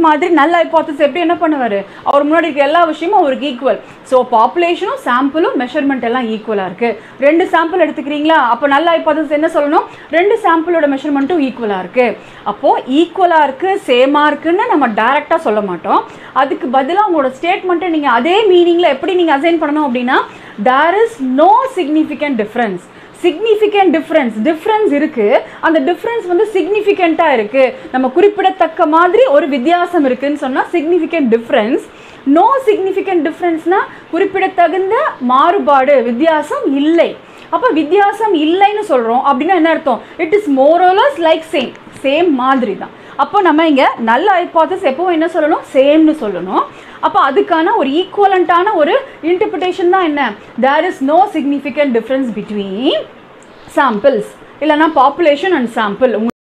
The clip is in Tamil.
மாதிரி நல்ல ஹைபாத்தஸ் எப்படி என்ன பண்ணுவார் அவர் முன்னாடி இருக்க எல்லா விஷயமும் அவருக்கு ஈக்குவல் ஸோ பாப்புலேஷனும் சாம்பிளும் மெஷர்மெண்ட் எல்லாம் ஈக்குவலாக இருக்குது ரெண்டு சாம்பிள் எடுத்துக்கிறீங்களா அப்போ நல்ல ஹைபாத்தஸ் என்ன சொல்லணும் ரெண்டு சாம்பிளோட மெஷர்மெண்ட்டும் ஈக்குவலாக இருக்குது அப்போது ஈக்குவலாக இருக்குது சேமாக இருக்குன்னு நம்ம டைரெக்டாக சொல்ல மாட்டோம் அதுக்கு பதிலாக உங்களோட ஸ்டேட்மெண்ட்டை நீங்கள் அதே மீனிங்கில் எப்படி நீங்கள் அசைன் பண்ணணும் அப்படின்னா there is no significant difference significant difference difference இருக்குது அந்த டிஃப்ரென்ஸ் வந்து சிக்னிஃபிகண்ட்டாக இருக்குது நம்ம குறிப்பிடத்தக்க மாதிரி ஒரு வித்தியாசம் இருக்குன்னு சொன்னால் சிக்னிஃபிகண்ட் டிஃப்ரென்ஸ் நோ சிக்னிஃபிகண்ட் டிஃப்ரென்ஸ்னால் குறிப்பிடத்தகுந்த மாறுபாடு வித்தியாசம் இல்லை அப்போ வித்தியாசம் இல்லைன்னு சொல்கிறோம் அப்படின்னா என்ன அர்த்தம் it is more or less like same same மாதிரி தான் அப்போ நம்ம இங்கே நல்ல ஹைபாத்தஸ் எப்பவும் என்ன சொல்லணும் சேம்னு சொல்லணும் அப்போ அதுக்கான ஒரு ஈக்குவலண்ட்டான ஒரு இன்டர்பிரிட்டேஷன் தான் என்ன there is no significant difference between samples இல்லைனா பாப்புலேஷன் அண்ட் சாம்பிள்